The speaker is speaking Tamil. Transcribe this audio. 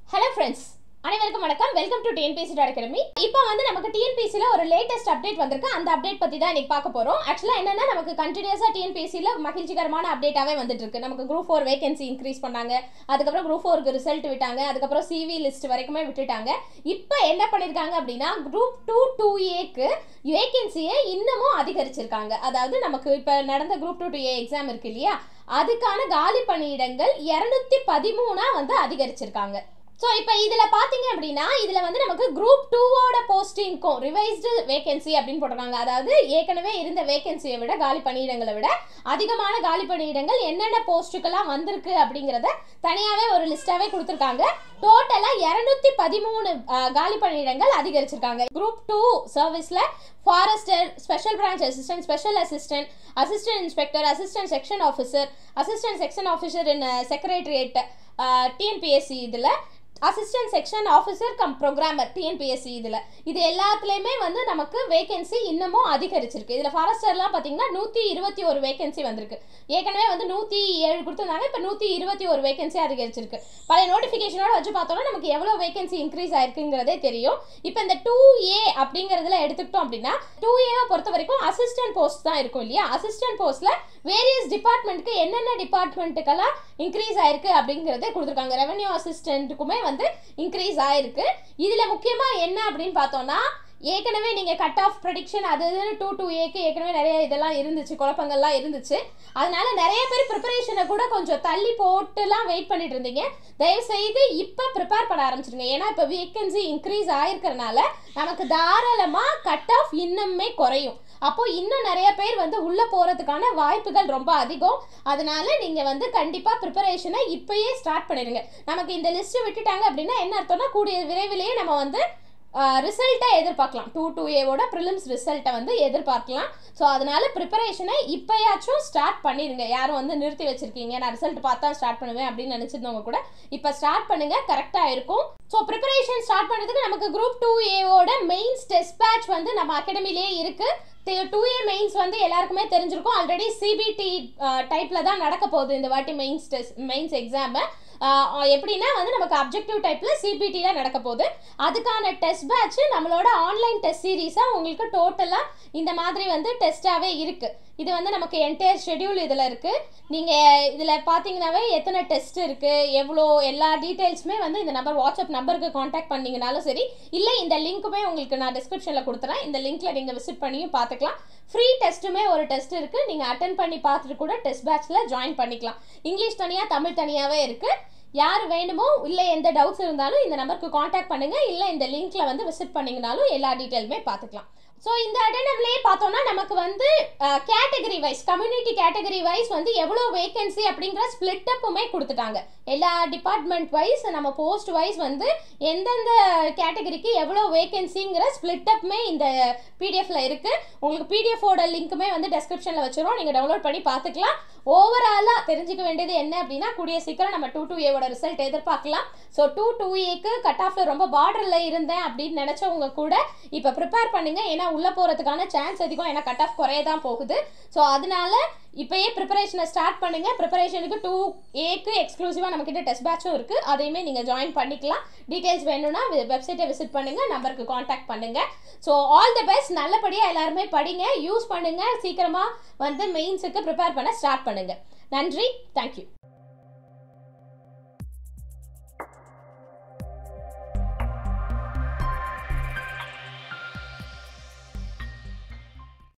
ஹலோ ஃப்ரெண்ட்ஸ் அனைவருக்கும் வணக்கம் வெல்கம் டு டிஎன்பிசி அகாடமி இப்போ வந்து நமக்கு டிஎன்பிசியில் ஒரு லேட்டஸ்ட் அப்டேட் வந்திருக்கு அந்த அப்டேட் பற்றி தான் இன்னைக்கு பார்க்க போகிறோம் ஆக்சுவலாக என்னன்னா நமக்கு கண்டினியூஸாக டிஎன்பிசியில் மகிழ்ச்சிகரமான அப்டேட்டாகவே வந்துட்டு இருக்கு நமக்கு குரூப் ஃபோர் வேகன்சி இன்க்ரீஸ் பண்ணாங்க அதுக்கப்புறம் குரூப் ஃபோருக்கு ரிசல்ட் விட்டாங்க அதுக்கப்புறம் சிவி லிஸ்ட் வரைக்குமே விட்டுட்டாங்க இப்போ என்ன பண்ணியிருக்காங்க அப்படின்னா குரூப் டூ டூ ஏக்கு வேகன்சியை இன்னமும் அதிகரிச்சிருக்காங்க அதாவது நமக்கு இப்போ நடந்த group two two A exam இருக்கு இல்லையா அதுக்கான காலி பணியிடங்கள் இரநூத்தி பதிமூணா வந்து அதிகரிச்சிருக்காங்க ஸோ இப்போ இதில் பார்த்தீங்க அப்படின்னா இதில் வந்து நமக்கு குரூப் டூவோட போஸ்டிங்க்கும் ரிவைஸ்டு வேகன்சி அப்படின்னு போட்டிருக்காங்க அதாவது ஏற்கனவே இருந்த வேகன்சியை விட காலி பணியிடங்களை விட அதிகமான காலி பணியிடங்கள் என்னென்ன போஸ்ட்டுக்கெல்லாம் வந்திருக்கு அப்படிங்கிறத தனியாகவே ஒரு லிஸ்ட்டாகவே கொடுத்துருக்காங்க டோட்டலாக இரநூத்தி பதிமூணு காலி பணியிடங்கள் அதிகரிச்சிருக்காங்க குரூப் டூ சர்வீஸில் forester special branch assistant special assistant assistant inspector assistant section officer assistant section officer in secretariat TNPSC இதில் assistant section officer cum programmer TNPSC இதில் இது எல்லாத்துலேயுமே வந்து நமக்கு வேகன்சி இன்னமும் அதிகரிச்சிருக்கு இதில் ஃபாரஸ்டர்லாம் பார்த்தீங்கன்னா நூற்றி இருபத்தி ஒரு வேகன்சி வந்திருக்கு ஏற்கனவே வந்து நூற்றி ஏழு கொடுத்துருந்தாங்க இப்போ நூற்றி இருபத்தி ஒரு வேகன்சி அதிகரிச்சிருக்கு பழைய நோட்டிஃபிகேஷனோட வச்சு பார்த்தோம்னா நமக்கு எவ்வளோ வேகன்சி இன்க்ரீஸ் ஆயிருக்குங்கிறதே தெரியும் இப்போ இந்த டூ ஏ அப்படிங்கிறதுல எடுத்துக்கிட்டோம் அப்படின்னா டூ ஏவை பொறுத்த வரைக்கும் அசிஸ்டன்ட் போஸ்ட் தான் இருக்கும் இல்லையா அசிஸ்டன்ட் போஸ்ட்டில் வேரியஸ் டிபார்ட்மெண்ட்டுக்கு என்னென்ன டிபார்ட்மெண்ட்டுக்கெல்லாம் இன்க்ரீஸ் ஆயிருக்கு அப்படிங்கிறதே கொடுத்துருக்காங்க ரெவன்யூ அசிஸ்டண்ட்டுக்குமே வந்து இன்க்ரீஸ் ஆயிருக்கு இதில் முக்கியமாக என்ன அப்படின்னு பார்த்தோம்னா ஏற்கனவே நீங்கள் கட் ஆஃப் ப்ரடிக்ஷன் அது இதுன்னு டூ டூ ஏக்கு ஏற்கனவே நிறைய இதெல்லாம் இருந்துச்சு குழப்பங்கள்லாம் இருந்துச்சு அதனால நிறைய பேர் ப்ரிப்பரேஷனை கூட கொஞ்சம் தள்ளி போட்டுலாம் வெயிட் பண்ணிட்டு இருந்தீங்க தயவு செய்து இப்போ ப்ரிப்பேர் பண்ண ஆரம்பிச்சிருங்க ஏன்னா இப்போ வேக்கன்சி இன்க்ரீஸ் ஆயிருக்கிறனால நமக்கு தாராளமாக கட் ஆஃப் இன்னுமே குறையும் அப்போ இன்னும் நிறைய பேர் வந்து உள்ளே போகிறதுக்கான வாய்ப்புகள் ரொம்ப அதிகம் அதனால நீங்கள் வந்து கண்டிப்பாக ப்ரிப்பரேஷனை இப்போயே ஸ்டார்ட் பண்ணிடுங்க நமக்கு இந்த லிஸ்ட்டு விட்டுட்டாங்க அப்படின்னா என்ன அர்த்தம்னா கூடிய விரைவிலேயே நம்ம வந்து ரிசல்ட்டை எதிர்பார்க்கலாம் டூ டூ ஏவோட ப்ரிலிம்ஸ் ரிசல்ட்டை வந்து எதிர்பார்க்கலாம் ஸோ அதனால ப்ரிப்பரேஷனை இப்போயாச்சும் ஸ்டார்ட் பண்ணிடுங்க யாரும் வந்து நிறுத்தி வச்சிருக்கீங்க நான் ரிசல்ட் பார்த்தா ஸ்டார்ட் பண்ணுவேன் அப்படின்னு நினச்சிருந்தவங்க கூட இப்போ ஸ்டார்ட் பண்ணுங்க கரெக்டாக இருக்கும் ஸோ ப்ரிப்பரேஷன் ஸ்டார்ட் பண்ணுறதுக்கு நமக்கு குரூப் டூ ஏவோட மெயின்ஸ் டெஸ்ட் பேட்ச் வந்து நம்ம அகாடமிலேயே இருக்குது டூ ஏ மெயின்ஸ் வந்து எல்லாருக்குமே தெரிஞ்சிருக்கும் ஆல்ரெடி சிபிடி டைப்பில் தான் நடக்க போகுது இந்த வாட்டி மெயின்ஸ் டெஸ்ட் மெயின்ஸ் எக்ஸாமு எப்படின்னா வந்து நமக்கு அப்ஜெக்டிவ் டைப்பில் சிபிடியில் நடக்க போகுது அதுக்கான டெஸ்ட் பேட்ச் நம்மளோட ஆன்லைன் டெஸ்ட் சீரீஸாக உங்களுக்கு டோட்டலாக இந்த மாதிரி வந்து டெஸ்ட்டாகவே இருக்குது இது வந்து நமக்கு என்டையர் ஷெடியூல் இதில் இருக்குது நீங்கள் இதில் பார்த்தீங்கன்னாவே எத்தனை டெஸ்ட் இருக்குது எவ்வளோ எல்லா டீட்டெயில்ஸுமே வந்து இந்த நம்பர் வாட்ஸ்அப் நம்பருக்கு காண்டாக்ட் பண்ணிங்கனாலும் சரி இல்லை இந்த லிங்க்குமே உங்களுக்கு நான் டிஸ்கிரிப்ஷனில் கொடுத்துறேன் இந்த லிங்க்கில் நீங்கள் விசிட் பண்ணியும் பார்த்துக்கலாம் ஃப்ரீ டெஸ்ட்டுமே ஒரு டெஸ்ட் இருக்குது நீங்கள் அட்டன் பண்ணி பார்த்துட்டு கூட டெஸ்ட் பேட்ச்சில் ஜாயின் பண்ணிக்கலாம் இங்கிலீஷ் தனியாக தமிழ் தனியாகவே இருக்குது யார் வேணுமோ இல்லை எந்த டவுட்ஸ் இருந்தாலும் இந்த நம்பருக்கு காண்டாக்ட் பண்ணுங்கள் இல்லை இந்த லிங்க்ல வந்து விசிட் பண்ணிங்கனாலும் எல்லா டீட்டெயிலுமே பார்த்துக்கலாம் ஸோ இந்த அட்டனம்லேயே பார்த்தோம்னா நமக்கு வந்து category wise community category wise வந்து எவ்வளோ வேகன்சி அப்படிங்கிற ஸ்பிளிட் அப்புமே கொடுத்துட்டாங்க எல்லா டிபார்ட்மெண்ட் வைஸ் நம்ம போஸ்ட் வைஸ் வந்து எந்தெந்த கேட்டகரிக்கு எவ்வளோ வேகன்சிங்கிற ஸ்பிளிட் அப்புமே இந்த பிடிஎஃப்ல இருக்கு உங்களுக்கு பிடிஎஃபோட லிங்க்குமே வந்து டெஸ்கிரிப்ஷனில் வச்சிரும் நீங்கள் டவுன்லோட் பண்ணி பார்த்துக்கலாம் ஓவராலாக தெரிஞ்சுக்க வேண்டியது என்ன அப்படின்னா கூடிய சீக்கிரம் நம்ம டூ டூ ஏவோட ரிசல்ட் எதிர்பார்க்கலாம் ஸோ டூ டூ ஏக்கு கட் ஆஃப்ல ரொம்ப பார்டரில் இருந்தேன் அப்படின்னு நினச்சவங்க கூட இப்போ ப்ரிப்பேர் பண்ணுங்க ஏன்னா உள்ளே போகிறதுக்கான சான்ஸ் அதிகம் ஏன்னா கட் ஆஃப் குறைய தான் போகுது ஸோ அதனால இப்போயே ப்ரிப்பரேஷனை ஸ்டார்ட் பண்ணுங்க ப்ரிப்பரேஷனுக்கு டூ ஏக்கு எக்ஸ்க்ளூசிவாக நம்மக்கிட்ட டெஸ்ட் பேட்சும் இருக்குது அதையுமே நீங்கள் ஜாயின் பண்ணிக்கலாம் டீட்டெயில்ஸ் வேணும்னா வெப்சைட்டை விசிட் பண்ணுங்க நம்பருக்கு காண்டாக்ட் பண்ணுங்க ஸோ ஆல் தி பெஸ்ட் நல்லபடியாக எல்லாருமே படிங்க யூஸ் பண்ணுங்க சீக்கிரமாக வந்து மெயின்ஸுக்கு ப்ரிப்பேர் பண்ண ஸ்டார்ட் பண்ணுங்க நன்றி தேங்க்யூ